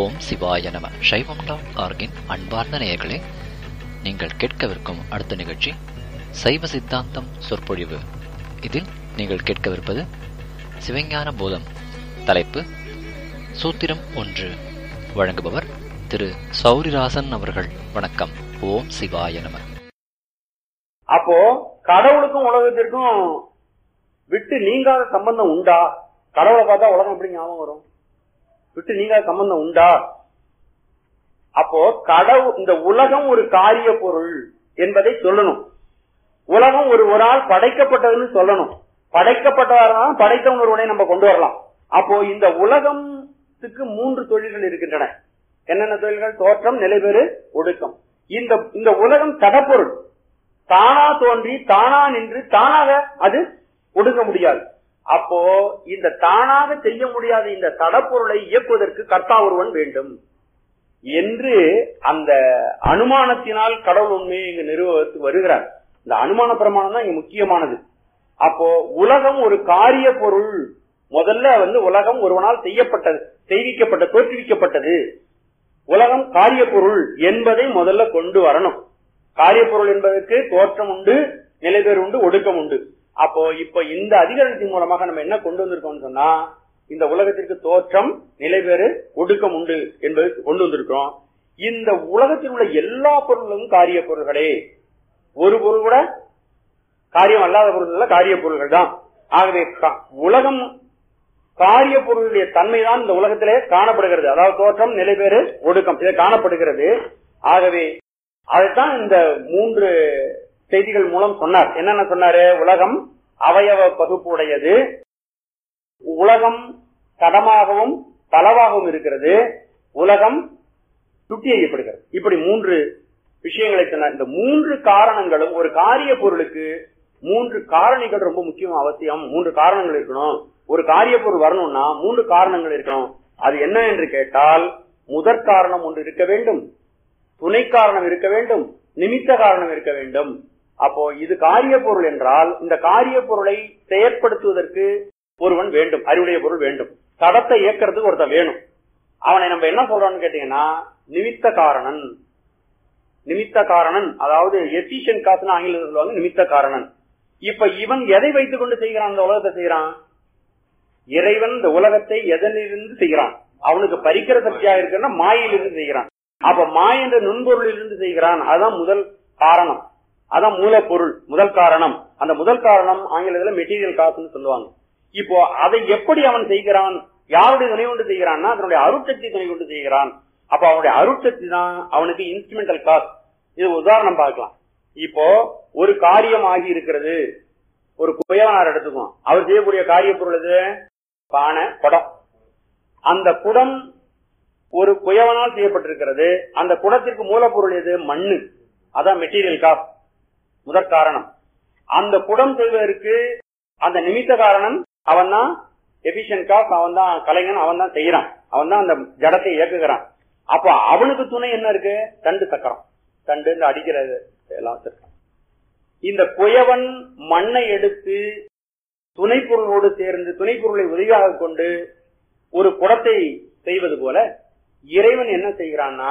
ஓம் சிவாய நம சைவம் டாட் ஆர்கின் அன்பார்ந்த நேயர்களே நீங்கள் கேட்கவிருக்கும் அடுத்த நிகழ்ச்சி சைவ சித்தாந்தம் சொற்பொழிவு இதில் நீங்கள் கேட்கவிருப்பது சிவஞான போதம் தலைப்பு சூத்திரம் ஒன்று வழங்குபவர் திரு சௌரிராசன் அவர்கள் வணக்கம் ஓம் சிவாய நம அப்போ கடவுளுக்கும் உலகத்திற்கும் விட்டு நீங்காத சம்பந்தம் உண்டா கடவுளை பார்த்தா உலகம் எப்படி ஞாபகம் வரும் விட்டு நீங்காத சம்பந்தம் உண்டா அப்போ கடவுள் இந்த உலகம் ஒரு காரிய பொருள் என்பதை சொல்லணும் உலகம் ஒரு ஒரு ஆள் படைக்கப்பட்டதுன்னு சொல்லணும் படைக்கப்பட்டவரான படைத்தவங்க ஒருவனை நம்ம கொண்டு வரலாம் அப்போ இந்த உலகத்துக்கு மூன்று தொழில்கள் இருக்கின்றன என்னென்ன தொழில்கள் தோற்றம் நிலைபெறு ஒடுக்கம் இந்த இந்த உலகம் தடப்பொருள் தானா தோன்றி தானா நின்று தானாக அது ஒடுங்க முடியாது அப்போ இந்த தானாக செய்ய முடியாத இந்த தடப்பொருளை இயக்குவதற்கு கர்த்தா ஒருவன் வேண்டும் என்று அந்த அனுமானத்தினால் கடவுள் உண்மையை இங்கு நிறுவத்து வருகிறார் இந்த அனுமான பிரமாணம் தான் இங்க முக்கியமானது அப்போ உலகம் ஒரு காரிய பொருள் முதல்ல வந்து உலகம் ஒருவனால் செய்யப்பட்டது செய்விக்கப்பட்ட தோற்றுவிக்கப்பட்டது உலகம் காரிய பொருள் என்பதை முதல்ல கொண்டு வரணும் காரிய பொருள் என்பதற்கு தோற்றம் உண்டு நிலைபேறு உண்டு ஒடுக்கம் உண்டு அப்போ இப்ப இந்த அதிகாரத்தின் மூலமாக நம்ம என்ன கொண்டு வந்திருக்கோம்னு சொன்னா இந்த உலகத்திற்கு தோற்றம் நிலைபேறு ஒடுக்கம் உண்டு என்பதை கொண்டு வந்திருக்கிறோம் இந்த உலகத்தில் உள்ள எல்லா பொருளும் காரிய பொருள்களே ஒரு பொருள் கூட காரியம் அல்லாத பொருள்கள் காரிய பொருள்கள் தான் ஆகவே கா- உலகம் காரிய பொருளுடைய தன்மைதான் இந்த உலகத்திலே காணப்படுகிறது அதாவது தோற்றம் நிலைபேறு ஒடுக்கம் இது காணப்படுகிறது ஆகவே அதைத்தான் இந்த மூன்று செய்திகள் மூலம் சொன்னார் என்னென்ன சொன்னாரு உலகம் அவயவ பகுப்பு உடையது உலகம் தடமாகவும் பலவாகவும் இருக்கிறது உலகம் சுட்டி எறியப்படுகிறது இப்படி மூன்று விஷயங்களை சொன்னார் இந்த மூன்று காரணங்களும் ஒரு காரிய பொருளுக்கு மூன்று காரணிகள் ரொம்ப முக்கியம் அவசியம் மூன்று காரணங்கள் இருக்கணும் ஒரு காரிய பொருள் வரணும்னா மூன்று காரணங்கள் இருக்கணும் அது என்ன என்று கேட்டால் முதற் காரணம் ஒன்று இருக்க வேண்டும் துணை காரணம் இருக்க வேண்டும் நிமித்த காரணம் இருக்க வேண்டும் அப்போ இது காரிய பொருள் என்றால் இந்த காரிய பொருளை செயற்படுத்துவதற்கு ஒருவன் வேண்டும் அறிவுடைய பொருள் வேண்டும் தடத்தை இயக்கிறதுக்கு ஒருத்தன் வேணும் அவனை நம்ம என்ன சொல்றோம்னு கேட்டீங்கன்னா நிமித்த காரணன் நிமித்த காரணன் அதாவது எஃபிஷியன்ட் காசுன்னு ஆங்கிலத்தில் சொல்லுவாங்க நிமித்த காரணன் இப்ப இவன் எதை வைத்துக் கொண்டு செய்கிறான் இந்த உலகத்தை செய்யறான் இறைவன் இந்த உலகத்தை எதனிலிருந்து செய்கிறான் அவனுக்கு பறிக்கிற சக்தியா இருக்குன்னா மாயிலிருந்து செய்கிறான் அப்ப மாய் என்ற நுண்பொருளிலிருந்து செய்கிறான் அதுதான் முதல் காரணம் அதான் மூலப்பொருள் முதல் காரணம் அந்த முதல் காரணம் ஆங்கிலத்துல மெட்டீரியல் காசுன்னு சொல்லுவாங்க இப்போ அதை எப்படி அவன் செய்கிறான் யாருடைய துணை கொண்டு செய்கிறான்னா அதனுடைய அருட்சக்தி துணை கொண்டு செய்கிறான் அப்ப அவனுடைய அருட்சக்தி தான் அவனுக்கு இன்ஸ்ட்ருமெண்டல் காசு இது உதாரணம் பார்க்கலாம் இப்போ ஒரு காரியம் ஆகி இருக்கிறது ஒரு குயவனார் எடுத்துக்குவோம் அவர் செய்யக்கூடிய காரிய பொருள் எது பானை குடம் அந்த குடம் ஒரு குயவனால் செய்யப்பட்டிருக்கிறது அந்த குடத்திற்கு மூலப்பொருள் எது மண்ணு அதான் மெட்டீரியல் காப் முதற் காரணம் அந்த குடம் செய்வதற்கு அந்த நிமித்த காரணம் அவன் தான் எபிஷியன் காப் அவன் தான் கலைஞன் அவன் தான் செய்யறான் அவன் தான் அந்த ஜடத்தை இயக்குகிறான் அப்ப அவனுக்கு துணை என்ன இருக்கு தண்டு சக்கரம் தண்டு இந்த அடிக்கிறது எல்லாம் இருக்கு இந்த குயவன் மண்ணை எடுத்து துணைப்பொருளோடு சேர்ந்து துணைப்பொருளை உதவியாக கொண்டு ஒரு குடத்தை செய்வது போல இறைவன் என்ன செய்கிறான்னா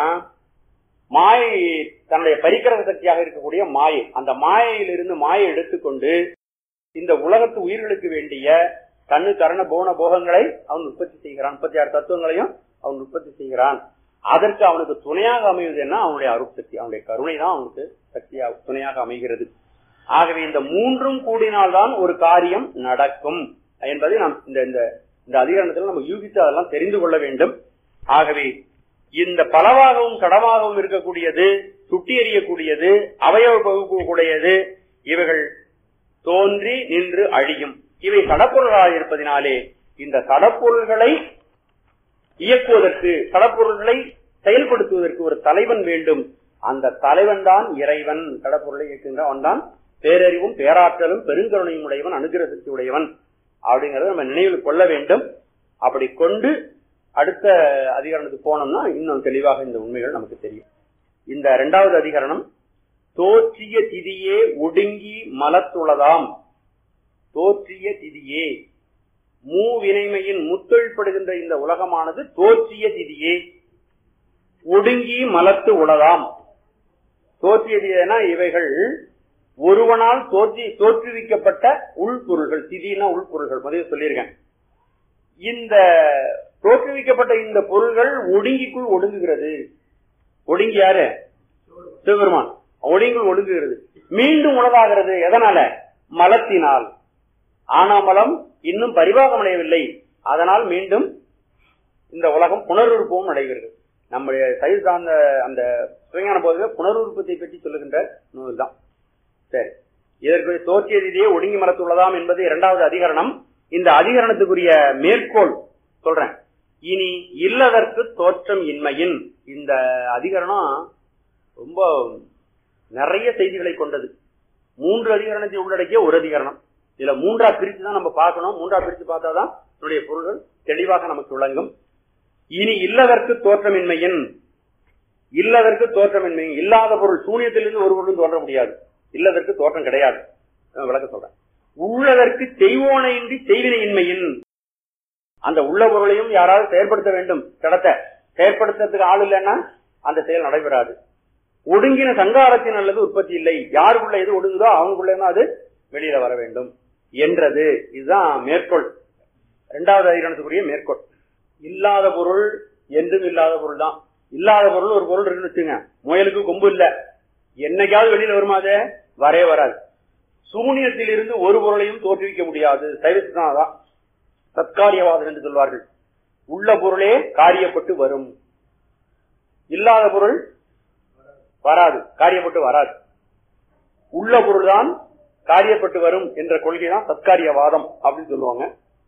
மாயை தன்னுடைய பரிக்கிரக சக்தியாக இருக்கக்கூடிய மாயை அந்த மாயையிலிருந்து மாயை எடுத்துக்கொண்டு இந்த உலகத்து உயிர்களுக்கு வேண்டிய கண்ணு கரண போன போகங்களை அவன் உற்பத்தி செய்கிறான் முப்பத்தி ஆறு தத்துவங்களையும் அவன் உற்பத்தி செய்கிறான் அதற்கு அவனுக்கு துணையாக அமைவது என்ன அவனுடைய அருட்சக்தி அவனுடைய கருணை தான் அவனுக்கு சக்தியாக துணையாக அமைகிறது ஆகவே இந்த மூன்றும் கூடினால்தான் ஒரு காரியம் நடக்கும் என்பதை நாம் இந்த இந்த இந்த அதிகாரத்தில் நம்ம யூகித்து அதெல்லாம் தெரிந்து கொள்ள வேண்டும் ஆகவே இந்த பலவாகவும் கடமாகவும் இருக்கக்கூடியது சுட்டி எறியக்கூடியது அவயவ பகுப்புடையது இவைகள் தோன்றி நின்று அழியும் இவை சடப்பொருள்களாக இருப்பதினாலே இந்த சடப்பொருள்களை இயக்குவதற்கு சடப்பொருள்களை செயல்படுத்துவதற்கு ஒரு தலைவன் வேண்டும் அந்த தலைவன் தான் இறைவன் சடப்பொருளை இயக்குகின்றவன் தான் பேரறிவும் பேராற்றலும் பெருங்கருணையும் உடையவன் அனுகிரக சக்தி உடையவன் அப்படிங்கறத நம்ம நினைவில் கொள்ள வேண்டும் அப்படி கொண்டு அடுத்த அதிகாரணத்துக்கு போனோம்னா இன்னும் தெளிவாக இந்த உண்மைகள் நமக்கு தெரியும் இந்த இரண்டாவது அதிகரணம் தோற்றிய திதியே ஒடுங்கி மலத்துளதாம் தோற்றிய திதியே மூவினைமையின் முத்தொழில்படுகின்ற இந்த உலகமானது தோற்றிய திதியே ஒடுங்கி மலத்து உளதாம் தோற்றியதுனா இவைகள் ஒருவனால் தோற்றி தோற்றுவிக்கப்பட்ட உள்பொருள்கள் திடீர்னா உள்பொருள்கள் முதல்ல சொல்லியிருக்கேன் இந்த தோற்றுவிக்கப்பட்ட இந்த பொருள்கள் ஒடுங்கிக்குள் ஒடுங்குகிறது ஒடுங்கி யாரு சிவபெருமான் ஒடுங்கில் ஒடுங்குகிறது மீண்டும் உணவாகிறது எதனால மலத்தினால் ஆனாமலம் இன்னும் பரிவாகம் அடையவில்லை அதனால் மீண்டும் இந்த உலகம் புனருற்பவும் அடைகிறது நம்முடைய சைவ சார்ந்த அந்த சிவஞான போதில புனருற்பத்தை பற்றி சொல்லுகின்ற நூல் தான் சரி இதற்கு தோற்றியதிலேயே ஒடுங்கி மரத்துள்ளதாம் என்பது இரண்டாவது அதிகரணம் இந்த அதிகரணத்துக்குரிய மேற்கோள் சொல்றேன் இனி இல்லதற்கு தோற்றம் இன்மையின் இந்த அதிகரணம் ரொம்ப நிறைய செய்திகளை கொண்டது மூன்று அதிகரணத்தை உள்ளடக்கிய ஒரு அதிகரணம் இதுல மூன்றா பிரித்து தான் நம்ம பார்க்கணும் மூன்றா பிரித்து பார்த்தாதான் இதனுடைய பொருள்கள் தெளிவாக நமக்கு விளங்கும் இனி இல்லதற்கு தோற்றமின்மையின் இல்லதற்கு தோற்றமின்மையின் இல்லாத பொருள் சூனியத்திலிருந்து ஒரு பொருளும் தோன்ற முடியாது இல்லதற்கு தோற்றம் கிடையாது நான் விளக்க சொல்றேன் உள்ளதற்கு செய்வோனையின்றி செய்வினையின்மையின் அந்த உள்ள பொருளையும் யாராவது செயற்படுத்த வேண்டும் கடத்த செயற்படுத்துறதுக்கு ஆள் இல்லைன்னா அந்த செயல் நடைபெறாது ஒடுங்கின சங்காரத்தின் அல்லது உற்பத்தி இல்லை யாருக்குள்ள எது ஒடுங்குதோ அவங்களுக்குள்ள தான் அது வெளியில வர வேண்டும் என்றது இதுதான் மேற்கோள் இரண்டாவது அதிகரணத்துக்குரிய மேற்கோள் இல்லாத பொருள் என்றும் இல்லாத பொருள் தான் இல்லாத பொருள் ஒரு பொருள் இருக்குன்னு வச்சுங்க முயலுக்கு கொம்பு இல்ல என்னைக்காவது வெளியில வருமா அது வரவே வராது சூனியத்தில் இருந்து ஒரு பொருளையும் தோற்றுவிக்க முடியாது சைவத்தான் அதான் தற்காரியவாதம் என்று சொல்வார்கள் உள்ள பொருளே காரியப்பட்டு வரும் இல்லாத பொருள் வராது காரியப்பட்டு வராது உள்ள பொருள் தான் காரியப்பட்டு வரும் என்ற கொள்கை தான் தற்காரியவாதம் அப்படின்னு சொல்லுவாங்க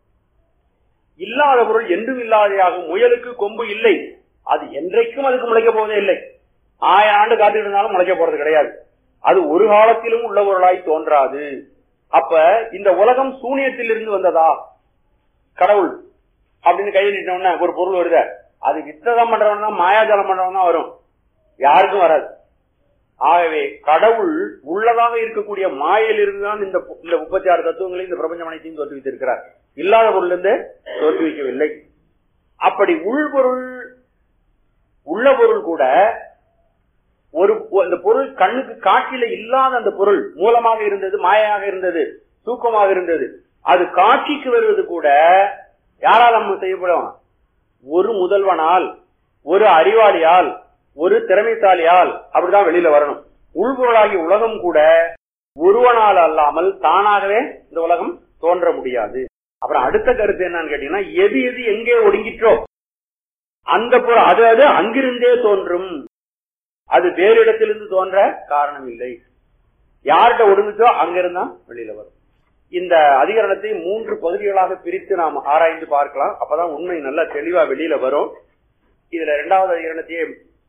இல்லாத பொருள் என்றும் இல்லாதையாகும் முயலுக்கு கொம்பு இல்லை அது என்றைக்கும் அதுக்கு முளைக்க போவதே இல்லை ஆயிரம் ஆண்டு காத்துட்டு இருந்தாலும் முளைக்க போறது கிடையாது அது ஒரு காலத்திலும் உள்ள பொருளாய் தோன்றாது அப்ப இந்த உலகம் சூனியத்தில் இருந்து வந்ததா கடவுள் அப்படின்னு கை நீட்டினோம்னா ஒரு பொருள் வருத அது வித்தகம் பண்றவன் தான் மாயாஜாலம் பண்றவன் தான் வரும் யாருக்கும் வராது ஆகவே கடவுள் உள்ளதாக இருக்கக்கூடிய மாயிலிருந்து தான் இந்த இந்த முப்பத்தி ஆறு தத்துவங்களை இந்த பிரபஞ்சம் அனைத்தையும் தோற்றுவித்திருக்கிறார் இல்லாத பொருள் இருந்து தோற்றுவிக்கவில்லை அப்படி உள்பொருள் உள்ள பொருள் கூட ஒரு அந்த பொருள் கண்ணுக்கு காட்சியில இல்லாத அந்த பொருள் மூலமாக இருந்தது மாயாக இருந்தது தூக்கமாக இருந்தது அது காட்சிக்கு வருவது கூட யாரால் நம்ம செய்யப்படும் ஒரு முதல்வனால் ஒரு அறிவாளியால் ஒரு திறமைசாலியால் அப்படிதான் வெளியில வரணும் உள்பொருளாகி உலகம் கூட ஒருவனால் அல்லாமல் தானாகவே இந்த உலகம் தோன்ற முடியாது அப்புறம் அடுத்த கருத்து என்னன்னு கேட்டீங்கன்னா எது எது எங்கே ஒடுங்கிற்றோ அந்த பொருள் அது அது அங்கிருந்தே தோன்றும் அது வேறு இடத்திலிருந்து தோன்ற காரணம் இல்லை யார்கிட்ட ஒடுங்குச்சோ அங்கிருந்தா வெளியில வரும் இந்த அதிகரணத்தை மூன்று பகுதிகளாக பிரித்து நாம் ஆராய்ந்து பார்க்கலாம் அப்பதான் உண்மை நல்லா தெளிவா வெளியில வரும் இதுல இரண்டாவது அதிகரணத்தையே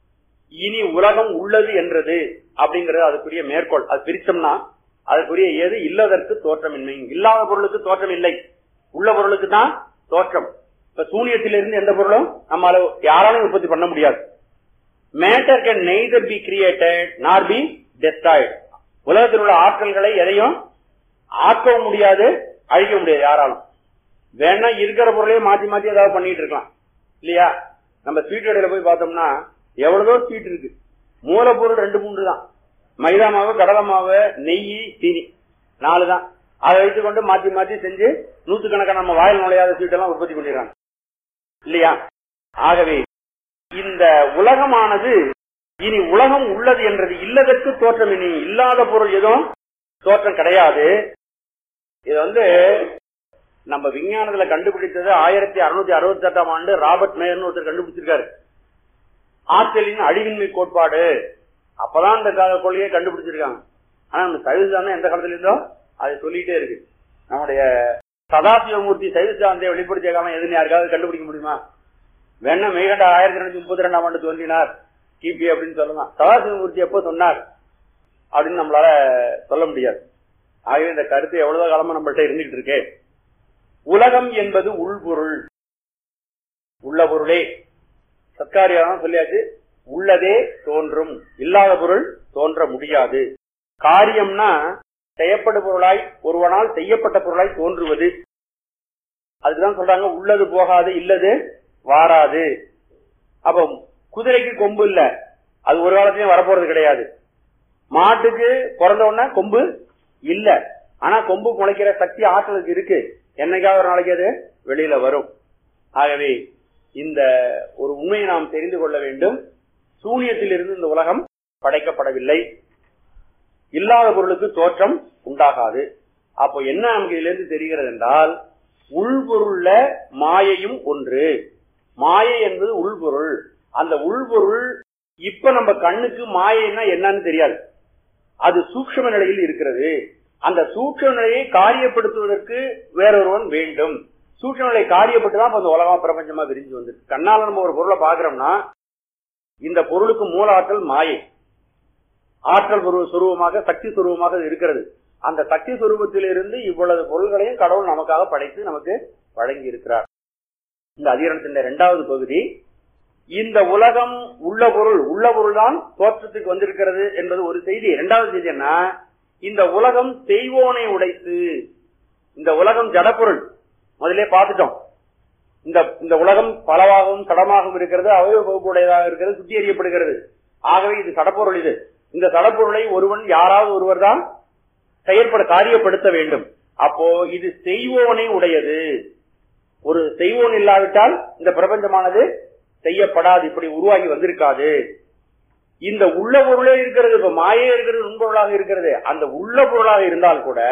இனி உலகம் உள்ளது என்றது அப்படிங்கறது அதுக்குரிய மேற்கோள் அது பிரிச்சோம்னா அதுக்குரிய எது இல்லதற்கு தோற்றமின்மை இல்லாத பொருளுக்கு தோற்றம் இல்லை உள்ள பொருளுக்கு தான் தோற்றம் இப்ப சூனியத்திலிருந்து எந்த பொருளும் நம்மளால யாராலும் உற்பத்தி பண்ண முடியாது matter can neither be created nor be destroyed உலகத்தில் உள்ள ஆற்றல்களை எதையும் ஆக்கவும் முடியாது அழிக்க முடியாது யாராலும் வேணா இருக்கிற பொருளையே மாத்தி மாத்தி ஏதாவது பண்ணிட்டு இருக்கலாம் இல்லையா நம்ம ஸ்வீட் கடையில போய் பார்த்தோம்னா எவ்வளவோ ஸ்வீட் இருக்கு மூலப்பொருள் ரெண்டு மூன்று தான் மைதா மாவு கடலை மாவு நெய் சீனி நாலு தான் அதை வைத்துக்கொண்டு மாத்தி மாத்தி செஞ்சு நூத்துக்கணக்கான நம்ம வாயில் நுழையாத ஸ்வீட் எல்லாம் உற்பத்தி பண்ணிடுறாங்க இல்லையா ஆகவே இந்த உலகமானது இனி உலகம் உள்ளது என்றது இல்லதற்கு தோற்றம் இனி இல்லாத பொருள் எதுவும் தோற்றம் கிடையாது இது வந்து நம்ம விஞ்ஞானத்துல கண்டுபிடித்தது ஆயிரத்தி அறுநூத்தி அறுபத்தி எட்டாம் ஆண்டு ராபர்ட் மேயர்னு ஒருத்தர் கண்டுபிடிச்சிருக்காரு ஆற்றலின் அழிவின்மை கோட்பாடு அப்பதான் இந்த கொள்கையை கண்டுபிடிச்சிருக்காங்க ஆனா அந்த சைவசாந்தம் எந்த காலத்துல இருந்தோ அது சொல்லிட்டே இருக்கு நம்முடைய சதாசிவமூர்த்தி சைவசாந்தியை வெளிப்படுத்திய காலம் எதுன்னு யாருக்காவது கண்டுபிடிக்க முடியுமா வேணா மெய்கண்ட ஆயிரத்தி இருநூத்தி முப்பத்தி ரெண்டாம் ஆண்டு தோன்றினார் கிபி அப்படின்னு சொல்லலாம் சதாசிவமூர்த்தி எப்போ சொன்னார் அப்படின்னு நம்மளால சொல்ல முடியாது ஆகவே இந்த கருத்து எவ்வளவு காலமா நம்மள்ட்ட இருந்துகிட்டு இருக்கு உலகம் என்பது உள்பொருள் உள்ள பொருளே சத்காரியம் சொல்லியாச்சு உள்ளதே தோன்றும் இல்லாத பொருள் தோன்ற முடியாது காரியம்னா செய்யப்பட்ட பொருளாய் ஒருவனால் செய்யப்பட்ட பொருளாய் தோன்றுவது அதுக்குதான் சொல்றாங்க உள்ளது போகாது இல்லது வாராது அப்ப குதிரைக்கு கொம்பு இல்ல அது ஒரு காலத்திலயும் வரப்போறது கிடையாது மாட்டுக்கு பிறந்த உடனே கொம்பு இல்ல ஆனா கொம்பு முளைக்கிற சக்தி ஆற்றலுக்கு இருக்கு என்னைக்காவது ஒரு நாளைக்கு அது வெளியில வரும் ஆகவே இந்த ஒரு உண்மையை நாம் தெரிந்து கொள்ள வேண்டும் சூனியத்திலிருந்து இந்த உலகம் படைக்கப்படவில்லை இல்லாத பொருளுக்கு தோற்றம் உண்டாகாது அப்போ என்ன நமக்கு இதுல இருந்து தெரிகிறது என்றால் உள்பொருள்ல மாயையும் ஒன்று மாயை என்பது உள்பொருள் அந்த உள்பொருள் இப்ப நம்ம கண்ணுக்கு மாயைன்னா என்னன்னு தெரியாது அது சூக்ஷ்ம நிலையில் இருக்கிறது அந்த சூக்ஷ்ம நிலையை காரியப்படுத்துவதற்கு வேறொருவன் வேண்டும் சூக்ஷ்ம நிலை காரியப்பட்டுதான் இப்ப இந்த உலகம் பிரபஞ்சமா விரிஞ்சு வந்திருக்கு கண்ணால நம்ம ஒரு பொருளை பாக்குறோம்னா இந்த பொருளுக்கு மூல ஆற்றல் மாயை ஆற்றல் பொருள் சுரூபமாக சக்தி சுரூபமாக இது இருக்கிறது அந்த சக்தி சுரூபத்திலிருந்து இவ்வளவு பொருள்களையும் கடவுள் நமக்காக படைத்து நமக்கு வழங்கி இருக்கிறார் இந்த அதிகரணத்தின் இரண்டாவது பகுதி இந்த உலகம் உள்ள பொருள் உள்ள பொருள் தான் தோற்றத்துக்கு வந்திருக்கிறது என்பது ஒரு செய்தி இரண்டாவது செய்தி என்ன இந்த உலகம் செய்வோனை உடைத்து இந்த உலகம் ஜடப்பொருள் முதலே பார்த்துட்டோம் இந்த இந்த உலகம் பலவாகவும் கடமாகவும் இருக்கிறது அவயவ பகுப்புடையதாக இருக்கிறது சுத்தி எறியப்படுகிறது ஆகவே இது சடப்பொருள் இது இந்த சடப்பொருளை ஒருவன் யாராவது ஒருவர் தான் செயற்பட காரியப்படுத்த வேண்டும் அப்போ இது செய்வோனை உடையது ஒரு செய்வோன் இல்லாவிட்டால் இந்த பிரபஞ்சமானது செய்யப்படாது இப்படி உருவாகி வந்திருக்காது இந்த உள்ள பொருளே இருக்கிறது இப்ப மாயே இருக்கிறது நுண்பொருளாக இருக்கிறது அந்த உள்ள பொருளாக இருந்தால் கூட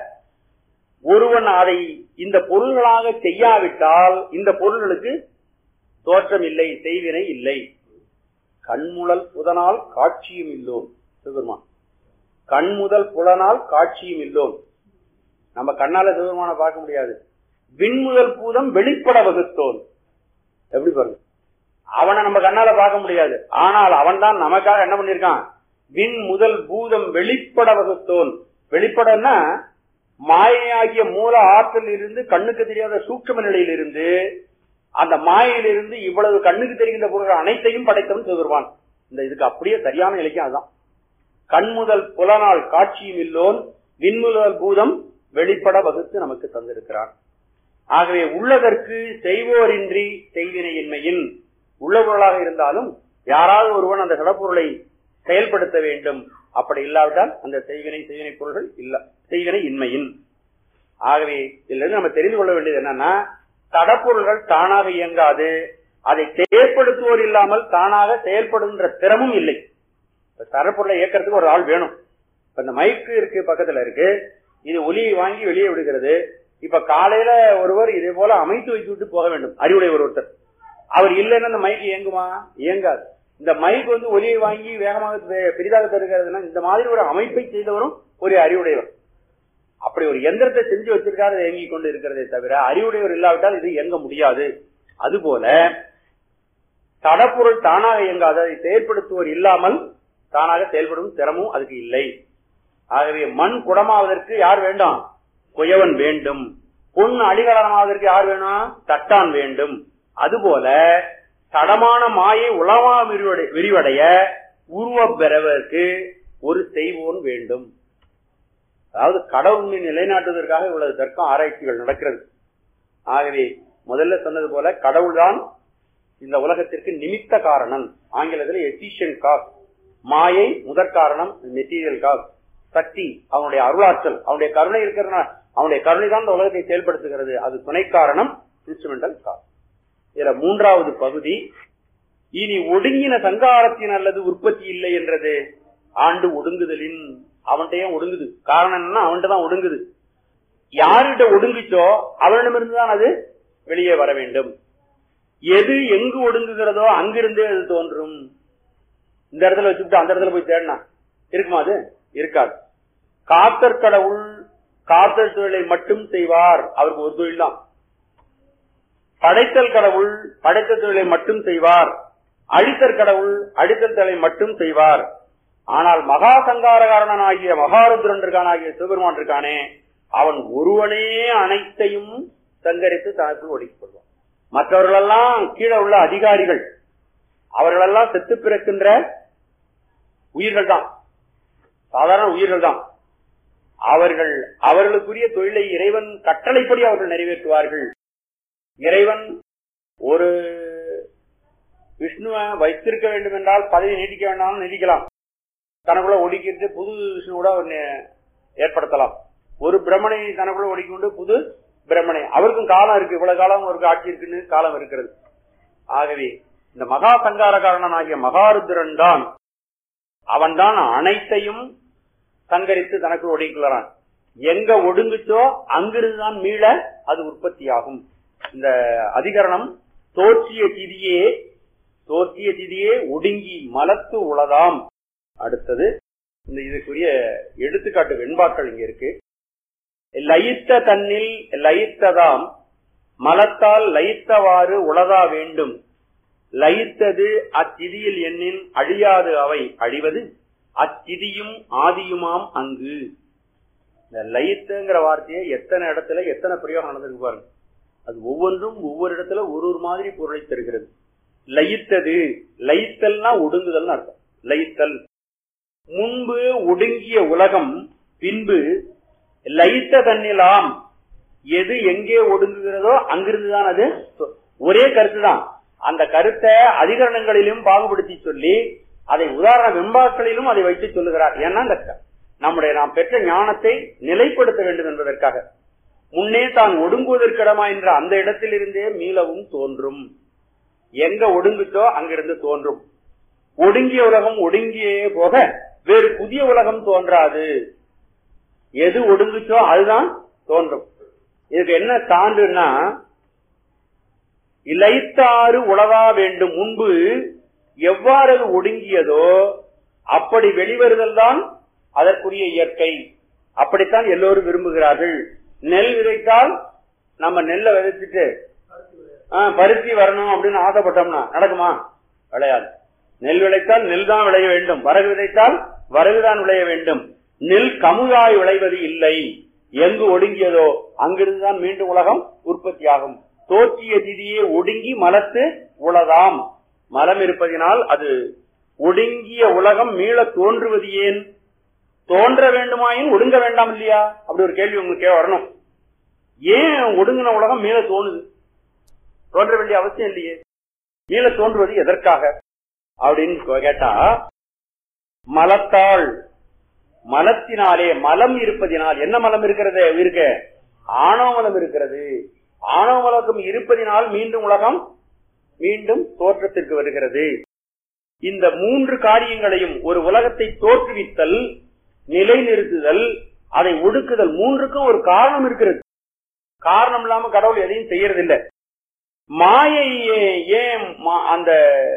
ஒருவன் அதை இந்த பொருள்களாக செய்யாவிட்டால் இந்த பொருள்களுக்கு தோற்றம் இல்லை செய்வினை இல்லை கண்முழல் புதனால் காட்சியும் இல்லோம் சிவபெருமான் கண்முதல் புலனால் காட்சியும் இல்லோம் நம்ம கண்ணால சிவபெருமான பார்க்க முடியாது விண்முதல் பூதம் வெளிப்பட வகுத்தோன் எப்படி பாருங்க அவனை நம்ம கண்ணால பார்க்க முடியாது ஆனால் அவன் தான் நமக்காக என்ன பண்ணிருக்கான் விண் முதல் பூதம் வெளிப்பட வகுத்தோன் வெளிப்படன்னா மாயையாகிய மூல ஆற்றல் இருந்து கண்ணுக்கு தெரியாத சூட்சம நிலையிலிருந்து அந்த மாயையிலிருந்து இவ்வளவு கண்ணுக்கு தெரிகின்ற பொருள்கள் அனைத்தையும் படைத்தவன் சிவபெருமான் இந்த இதுக்கு அப்படியே சரியான இலக்கியம் அதுதான் கண் முதல் புலனால் காட்சியும் இல்லோன் விண்முதல் பூதம் வெளிப்பட வகுத்து நமக்கு தந்திருக்கிறான் ஆகவே உள்ளதற்கு செய்வோரின்றி செய்வினையின்மையின் உள்ள பொருளாக இருந்தாலும் யாராவது ஒருவன் அந்த சடப்பொருளை செயல்படுத்த வேண்டும் அப்படி இல்லாவிட்டால் அந்த செய்வினை செய்வினை பொருள்கள் இல்ல செய்வினை இன்மையின் ஆகவே இதுல இருந்து நம்ம தெரிந்து கொள்ள வேண்டியது என்னன்னா தடப்பொருள்கள் தானாக இயங்காது அதை செயற்படுத்துவோர் இல்லாமல் தானாக செயல்படுகின்ற திறமும் இல்லை இப்ப தடப்பொருளை இயக்கிறதுக்கு ஒரு ஆள் வேணும் இப்ப இந்த மைக்கு இருக்கு பக்கத்துல இருக்கு இது ஒலியை வாங்கி வெளியே விடுகிறது இப்ப காலையில ஒருவர் இதே போல அமைத்து வைத்து விட்டு போக வேண்டும் அறிவுடைய ஒரு ஒருத்தர் அவர் இல்லைன்னா இந்த மைக் இயங்குமா இயங்காது இந்த மைக் வந்து ஒலியை வாங்கி வேகமாக பெ- பெரிதாக தருகிறதுனா இந்த மாதிரி ஒரு அமைப்பை செய்தவரும் ஒரு அறிவுடையவர் அப்படி ஒரு எந்திரத்தை செஞ்சு வச்சிருக்காரு இயங்கிக் கொண்டு இருக்கிறதே தவிர அறிவுடையவர் இல்லாவிட்டால் இது இயங்க முடியாது அதுபோல தடப்பொருள் தானாக இயங்காது அதை செயற்படுத்துவோர் இல்லாமல் தானாக செயல்படும் திறமும் அதுக்கு இல்லை ஆகவே மண் குடமாவதற்கு யார் வேண்டாம் குயவன் வேண்டும் பொன் அடிகலனமாவதற்கு யார் வேணும் தட்டான் வேண்டும் அதுபோல தடமான மாயை உளமா விரிவடை- விரிவடைய உருவப் பெறவதற்கு ஒரு செய்வோன் வேண்டும் அதாவது கடவுளை நிலைநாட்டுவதற்காக இவ்வளவு தர்க்கம் ஆராய்ச்சிகள் நடக்கிறது ஆகவே முதல்ல சொன்னது போல கடவுள்தான் இந்த உலகத்திற்கு நிமித்த காரணம் ஆங்கிலத்தில் எசிஷியன் காஸ் மாயை முதற் காரணம் மெட்டீரியல் காஸ் சக்தி அவனுடைய அருளாற்றல் அவனுடைய கருணை இருக்கிறதுனால அவனுடைய கருணை தான் இந்த உலகத்தை செயல்படுத்துகிறது அது துணை காரணம் இன்ஸ்ட்ருமெண்டல் காஸ் இதுல மூன்றாவது பகுதி இனி ஒடுங்கின சங்காரத்தின் அல்லது உற்பத்தி இல்லை என்றது ஆண்டு ஒடுங்குதலின் அவன்கிட்டயும் ஒடுங்குது காரணம் என்னன்னா அவன்கிட்ட தான் ஒடுங்குது யார்கிட்ட ஒடுங்குச்சோ அவனிடமிருந்து தான் அது வெளியே வர வேண்டும் எது எங்கு ஒடுங்குகிறதோ அங்கிருந்தே அது தோன்றும் இந்த இடத்துல வச்சுட்டு அந்த இடத்துல போய் தேடினா இருக்குமா அது இருக்காது காத்தற் கடவுள் காத்தல் தொழிலை மட்டும் செய்வார் அவருக்கு ஒரு தொழில் தான் படைத்தல் கடவுள் படைத்த தொழிலை மட்டும் செய்வார் அழித்தல் கடவுள் அழித்தல் தொழிலை மட்டும் செய்வார் ஆனால் மகா சங்காரகாரன் ஆகிய மகாருத்ரன் இருக்கான் ஆகிய சிவபெருமான் இருக்கானே அவன் ஒருவனே அனைத்தையும் சங்கரித்து தனக்குள் ஒடுக்கிக் கொள்வான் மற்றவர்களெல்லாம் கீழே உள்ள அதிகாரிகள் அவர்களெல்லாம் செத்து பிறக்கின்ற உயிர்கள் தான் சாதாரண உயிர்கள் தான் அவர்கள் அவர்களுக்குரிய தொழிலை இறைவன் கட்டளைப்படி அவர்கள் நிறைவேற்றுவார்கள் இறைவன் ஒரு விஷ்ணுவை வைத்திருக்க வேண்டும் என்றால் பதவி நீட்டிக்க வேண்டாம் நீட்டிக்கலாம் தனக்குள்ள ஒடுக்கிட்டு புது விஷ்ணுவோட அவர் நே- ஏற்படுத்தலாம் ஒரு பிரம்மனை தனக்குள்ள ஒடுக்கிண்டு புது பிரம்மனை அவருக்கும் காலம் இருக்கு இவ்வளவு காலம் அவருக்கு ஆட்சி இருக்குன்னு காலம் இருக்கிறது ஆகவே இந்த மகா சங்காரகாரணன் ஆகிய மகாருத்ரன் தான் அவன்தான் அனைத்தையும் சங்கரித்து தனக்கு ஒடுக்கிக்கிறான் எங்க ஒடுங்குச்சோ அங்கிருந்து தான் மீள அது உற்பத்தியாகும் இந்த அதிகரணம் தோற்றிய திதியே தோற்றிய திதியே ஒடுங்கி மலத்து உளதாம் அடுத்தது இந்த இதுக்குரிய எடுத்துக்காட்டு வெண்பாக்கள் இங்க இருக்கு லயித்த தன்னில் லயித்ததாம் மலத்தால் லயித்தவாறு உளதா வேண்டும் லயித்தது அத்திதியில் எண்ணின் அழியாது அவை அழிவது அத்திதியும் ஆதியுமாம் அங்கு இந்த லயித்துங்கிற வார்த்தையை எத்தனை இடத்துல எத்தனை பிரயோகம் நடந்திருக்கு பாருங்க அது ஒவ்வொன்றும் ஒவ்வொரு இடத்துல ஒரு ஒரு மாதிரி பொருளை தருகிறது லயித்தது லயித்தல்னா ஒடுங்குதல்னு அர்த்தம் லயித்தல் முன்பு ஒடுங்கிய உலகம் பின்பு லயித்த தன்னிலாம் எது எங்கே ஒடுங்குகிறதோ அங்கிருந்துதான் அது சொ- ஒரே கருத்து தான் அந்த கருத்தை அதிகரணங்களிலும் பாகுபடுத்தி சொல்லி அதை உதாரண வெண்பாக்களிலும் அதை வைத்து சொல்லுகிறார் ஏன்னா அந்த க- நம்முடைய நாம் பெற்ற ஞானத்தை நிலைப்படுத்த வேண்டும் என்பதற்காக முன்னே தான் ஒடுங்குவதற்கிடமா என்ற அந்த இடத்திலிருந்தே மீளவும் தோன்றும் எங்க ஒடுங்குச்சோ அங்கிருந்து தோன்றும் ஒடுங்கிய உலகம் ஒடுங்கியே போக வேறு புதிய உலகம் தோன்றாது எது ஒடுங்குச்சோ அதுதான் தோன்றும் இதுக்கு என்ன சான்றுன்னா இலைத்தாறு உலகா வேண்டும் முன்பு எவ்வாறு அது ஒடுங்கியதோ அப்படி வெளிவருதல் தான் அதற்குரிய இயற்கை அப்படித்தான் எல்லோரும் விரும்புகிறார்கள் நெல் விதைத்தால் நம்ம நெல்லை விதைச்சிட்டு ஆ, பருத்தி வரணும் அப்படின்னு ஆசைப்பட்டோம்னா நடக்குமா விளையாது நெல் விளைத்தால் நெல் தான் விளைய வேண்டும் வரகு விதைத்தால் வரகுதான் விளைய வேண்டும் நெல் கமுகாய் விளைவது இல்லை எங்கு ஒடுங்கியதோ அங்கிருந்துதான் மீண்டும் உலகம் உற்பத்தியாகும் தோற்றிய திதியே ஒடுங்கி மலத்து உளதாம் மலம் இருப்பதினால் அது ஒடுங்கிய உலகம் மீள தோன்றுவது ஏன் தோன்ற வேண்டுமாயின் ஒடுங்க வேண்டாம் இல்லையா அப்படி ஒரு கேள்வி உங்களுக்கு வரணும் ஏன் ஒடுங்கின உலகம் மீள தோணுது தோன்ற வேண்டிய அவசியம் இல்லையே மீள தோன்றுவது எதற்காக அப்படின்னு கேட்டா மலத்தால் மலத்தினாலே மலம் இருப்பதினால் என்ன மலம் இருக்கிறது இருக்க ஆணவ மலம் இருக்கிறது ஆணவ மலம் இருப்பதினால் மீண்டும் உலகம் மீண்டும் தோற்றத்திற்கு வருகிறது இந்த மூன்று காரியங்களையும் ஒரு உலகத்தை தோற்றுவித்தல் நிலைநிறுத்துதல் அதை ஒடுக்குதல் மூன்றுக்கும் ஒரு காரணம் இருக்கிறது காரணம் இல்லாம கடவுள் எதையும் செய்யறதில்லை மாயை ஏ- ஏன் மா- அந்த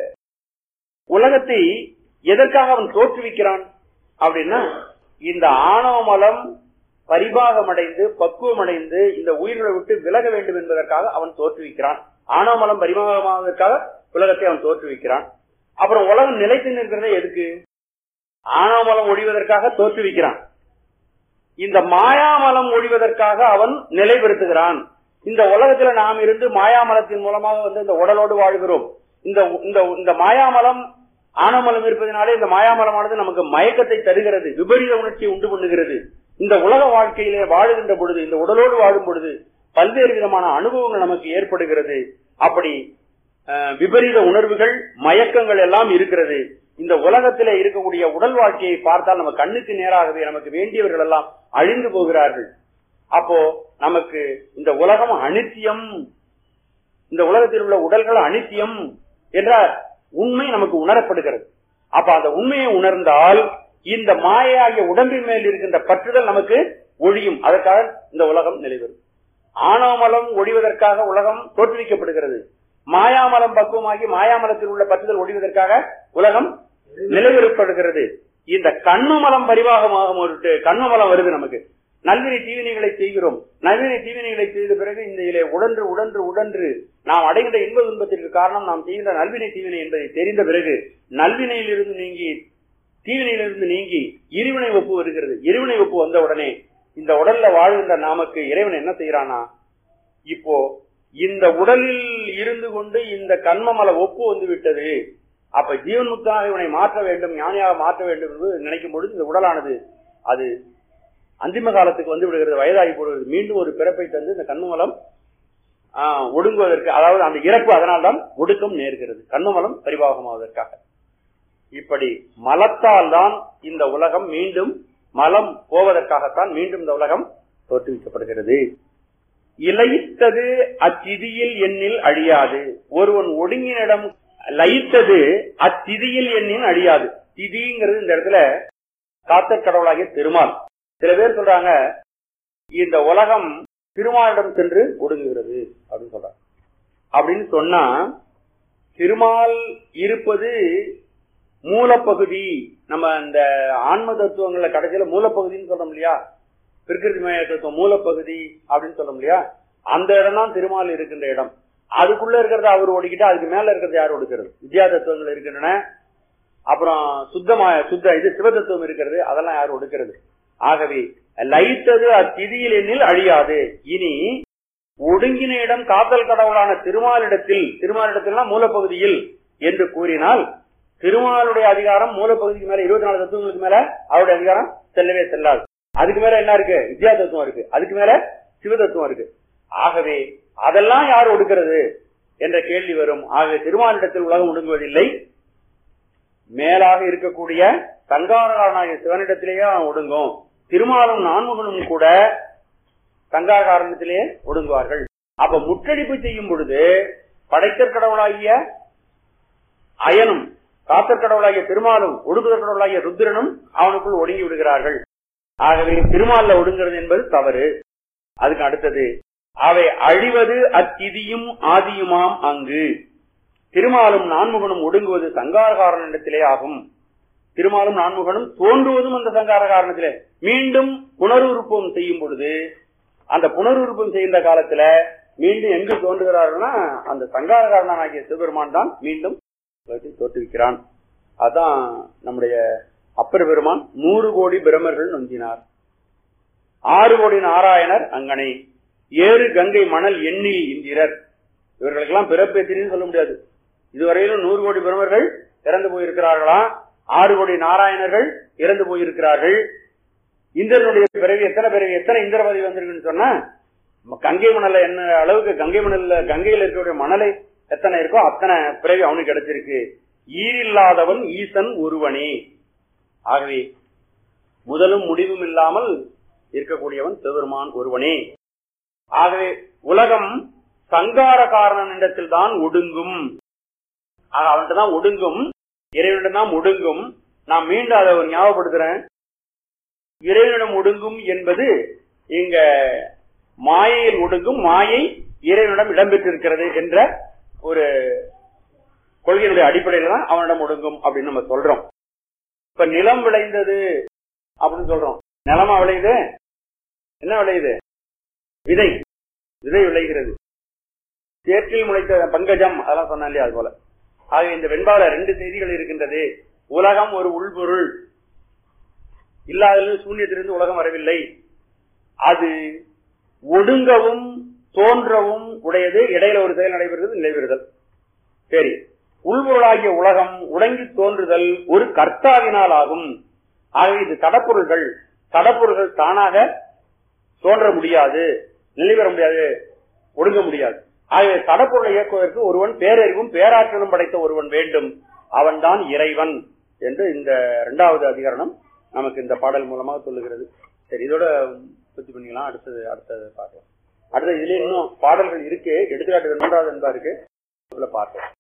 உலகத்தை எதற்காக அவன் தோற்றுவிக்கிறான் அப்படின்னா இந்த ஆணவ மலம் பரிபாகமடைந்து பக்குவமடைந்து இந்த உயிர்களை விட்டு விலக வேண்டும் என்பதற்காக அவன் தோற்றுவிக்கிறான் ஆணவ மலம் பரிபாகமாவதற்காக உலகத்தை அவன் தோற்றுவிக்கிறான் அப்புறம் உலகம் நிலைத்து நிற்கிறதே எதுக்கு ஆணவ மலம் ஒழிவதற்காக தோற்றுவிக்கிறான் இந்த மாயாமலம் ஒழிவதற்காக அவன் நிலைப்படுத்துகிறான் இந்த உலகத்துல நாம் இருந்து மாயாமலத்தின் மூலமாக வந்து இந்த உடலோடு வாழ்கிறோம் இந்த இந்த இந்த மாயாமலம் ஆனமலம் இருப்பதனாலே இந்த மாயாமலமானது நமக்கு மயக்கத்தை தருகிறது விபரீத உணர்ச்சியை உண்டு பண்ணுகிறது இந்த உலக வாழ்க்கையிலே வாழுகின்ற பொழுது இந்த உடலோடு வாழும் பொழுது பல்வேறு விதமான அனுபவங்கள் நமக்கு ஏற்படுகிறது அப்படி அஹ், விபரீத உணர்வுகள் மயக்கங்கள் எல்லாம் இருக்கிறது இந்த உலகத்திலே இருக்கக்கூடிய உடல் வாழ்க்கையை பார்த்தால் நம்ம கண்ணுக்கு நேராகவே நமக்கு வேண்டியவர்கள் எல்லாம் அழிந்து போகிறார்கள் அப்போ நமக்கு இந்த உலகம் அனித்தியம் இந்த உலகத்தில் உள்ள உடல்கள் அனித்தியம் என்ற உண்மை நமக்கு உணரப்படுகிறது அப்ப அந்த உண்மையை உணர்ந்தால் இந்த மாயாகிய உடம்பின் மேல் இருக்கின்ற பற்றுதல் நமக்கு ஒழியும் அதற்காக இந்த உலகம் நிலைவரும் ஆணவமலம் ஒழிவதற்காக உலகம் தோற்றுவிக்கப்படுகிறது மாயாமலம் பக்குவமாகி மாயாமலத்தில் உள்ள பற்றுதல் ஒழிவதற்காக உலகம் நிலைவரப்படுகிறது இந்த கண்ணுமலம் பரிவாகமாகும் ஒரு கண்ணுமலம் வருது நமக்கு நல்வினை தீவினைகளை செய்கிறோம் நல்வினை தீவினைகளை செய்த பிறகு இந்த இதிலே உடன்று உடன்று உடன்று நாம் அடைகின்ற இன்ப துன்பத்திற்கு காரணம் நாம் செய்கின்ற நல்வினை தீவினை என்பதை தெரிந்த பிறகு நல்வினையிலிருந்து நீங்கி தீவினையிலிருந்து நீங்கி இருவினை ஒப்பு வருகிறது இருவினை ஒப்பு வந்த உடனே இந்த உடல்ல வாழ்கின்ற நாமக்கு இறைவன் என்ன செய்யறானா இப்போ இந்த உடலில் இருந்து கொண்டு இந்த கண்மமல ஒப்பு வந்து விட்டது அப்ப ஜீவன் முக்தனாக இவனை மாற்ற வேண்டும் ஞானியாக மாற்ற வேண்டும் என்று நினைக்கும் பொழுது இந்த உடலானது அது அந்திம காலத்துக்கு வந்து விடுகிறது வயதாகி போடுகிறது மீண்டும் ஒரு பிறப்பை தந்து இந்த கண்மமலம் ஆஹ், ஒடுங்குவதற்கு அதாவது அந்த இறப்பு அதனால்தான் ஒடுக்கம் நேர்கிறது கண்ணுமலம் பரிபாகமாவதற்காக இப்படி மலத்தால் தான் இந்த உலகம் மீண்டும் மலம் போவதற்காகத்தான் மீண்டும் இந்த உலகம் தோற்றுவிக்கப்படுகிறது இலைத்தது அச்சிதியில் எண்ணில் அழியாது ஒருவன் ஒடுங்கினிடம் லயித்தது அச்சிதியில் எண்ணில் அழியாது திதிங்கிறது இந்த இடத்துல காத்தற் கடவுளாகிய திருமால் சில பேர் சொல்றாங்க இந்த உலகம் திருமாலிடம் சென்று ஒடுங்குகிறது அப்படின்னு சொல்றாங்க அப்படின்னு சொன்னா திருமால் இருப்பது மூலப்பகுதி நம்ம இந்த ஆன்ம தத்துவங்கள்ல கடைசியில மூலப்பகுதின்னு சொல்றோம் இல்லையா பிரகிருதி மய தத்துவம் மூலப்பகுதி அப்படின்னு சொல்றோம் இல்லையா அந்த இடம் தான் திருமால் இருக்கின்ற இடம் அதுக்குள்ள இருக்கிறத அவர் ஒடுக்கிட்டு அதுக்கு மேல இருக்கிறது யார் ஒடுக்கிறது வித்யா தத்துவங்கள் இருக்கின்றன அப்புறம் சுத்தமா சுத்த இது சிவதத்துவம் இருக்கிறது அதெல்லாம் யார் ஒடுக்கிறது ஆகவே லைத்தது அத்திதியில் எண்ணில் அழியாது இனி ஒடுங்கின இடம் காத்தல் கடவுளான திருமாலிடத்தில் திருமாலிடத்தில்னா மூலப்பகுதியில் என்று கூறினால் திருமாலுடைய அதிகாரம் மூலப்பகுதிக்கு மேல இருபத்தி நாலு தத்துவங்களுக்கு மேல அவருடைய அதிகாரம் செல்லவே செல்லாது அதுக்கு மேல என்ன இருக்கு வித்யா தத்துவம் இருக்கு அதுக்கு மேல சிவதத்துவம் இருக்கு ஆகவே அதெல்லாம் யார் ஒடுக்கிறது என்ற கேள்வி வரும் ஆகவே திருமாலிடத்தில் உலகம் ஒடுங்குவதில்லை மேலாக இருக்கக்கூடிய சங்காரகாரனாகிய சிவனிடத்திலேயே அவன் ஒடுங்கும் திருமாலும் நான்முகனும் கூட சங்கார காரணத்திலே ஒடுங்குவார்கள் அப்ப முற்றடிப்பு செய்யும் பொழுது படைத்தற் கடவுளாகிய அயனும் காத்தற் கடவுளாகிய திருமாலும் ஒடுங்குதற் கடவுளாகிய ருத்ரனும் அவனுக்குள் ஒடுங்கி விடுகிறார்கள் ஆகவே திருமால்ல ஒடுங்கிறது என்பது தவறு அதுக்கு அடுத்தது அவை அழிவது அத்திதியும் ஆதியுமாம் அங்கு திருமாலும் நான்முகனும் ஒடுங்குவது சங்கார காரணத்திலே ஆகும் திருமாலும் நான்முகனும் தோன்றுவதும் அந்த சங்கார காரணத்திலே மீண்டும் புனருறுப்பம் செய்யும் பொழுது அந்த புனருறுப்பம் செய்கின்ற காலத்துல மீண்டும் எங்கு தோன்றுகிறார்கள்னா அந்த சங்கார காரணனாகிய சிவபெருமான் தான் மீண்டும் உலகத்தை தோற்றுவிக்கிறான் அதான் நம்முடைய அப்பர் பெருமான் நூறு கோடி பிரமர்கள் நொந்தினார் ஆறு கோடி நாராயணர் அங்கனை ஏறு கங்கை மணல் எண்ணில் இந்திரர் இவர்களுக்கெல்லாம் பிறப்பேத்தின்னு சொல்ல முடியாது இதுவரையிலும் நூறு கோடி பிரமர்கள் இறந்து போயிருக்கிறார்களா ஆறு கோடி நாராயணர்கள் இறந்து போயிருக்கிறார்கள் இந்திரனுடைய பிறவி எத்தனை பிறவி எத்தனை இந்திர பதவி வந்திருக்குன்னு சொன்னா நம்ம கங்கை மணல்ல என்ன அளவுக்கு கங்கை மணல்ல கங்கையில் இருக்கக்கூடிய மணலை எத்தனை இருக்கோ அத்தனை பிறவி அவனுக்கு கிடைச்சிருக்கு ஈரில்லாதவன் ஈசன் ஒருவனே ஆகவே முதலும் முடிவும் இல்லாமல் இருக்கக்கூடியவன் சிவபெருமான் ஒருவனே ஆகவே உலகம் சங்கார காரணன் இடத்தில் தான் ஒடுங்கும் ஆக அவன்கிட்ட தான் ஒடுங்கும் இறைவனிடம் தான் ஒடுங்கும் நான் மீண்டும் அதை ஒரு ஞாபகப்படுத்துறேன் இறைவனிடம் ஒடுங்கும் என்பது இங்க மாயையில் ஒடுங்கும் மாயை இறைவனிடம் இடம்பெற்றிருக்கிறது என்ற ஒரு கொள்கையினுடைய அடிப்படையில தான் அவனிடம் ஒடுங்கும் அப்படின்னு நம்ம சொல்றோம் இப்ப நிலம் விளைந்தது அப்படின்னு சொல்றோம் நிலமா விளையுது என்ன விளையுது விதை விதை விளைகிறது சேற்றில் முளைத்த பங்கஜம் அதெல்லாம் சொன்னேன் இல்லையா அது போல ஆக இந்த வெண்பால ரெண்டு செய்திகள் இருக்கின்றது உலகம் ஒரு உள்பொருள் இல்லாதது சூன்யத்திலிருந்து உலகம் வரவில்லை அது ஒடுங்கவும் தோன்றவும் உடையது இடையில ஒரு செயல் நடைபெறுகிறது நிலைபெறுதல் சரி உள்பொருளாகிய உலகம் உடங்கி தோன்றுதல் ஒரு கர்த்தாவினால் ஆகும் ஆகவே இது தடப்பொருள்கள் தடப்பொருள்கள் தானாக தோன்ற முடியாது நிலைபெற முடியாது ஒடுங்க முடியாது ஆகவே தடப்பொருளை இயக்குவதற்கு ஒருவன் பேரறிவும் பேராற்றலும் படைத்த ஒருவன் வேண்டும் அவன்தான் இறைவன் என்று இந்த இரண்டாவது அதிகரணம் நமக்கு இந்த பாடல் மூலமாக சொல்லுகிறது சரி இதோட பூர்த்தி பண்ணிக்கலாம் அடுத்தது அடுத்தது பார்க்கலாம் அடுத்தது இதுல இன்னும் பாடல்கள் இருக்கு எடுத்துக்காட்டு மூன்றாவது என்பா இருக்கு இதுல பார்க்கலாம்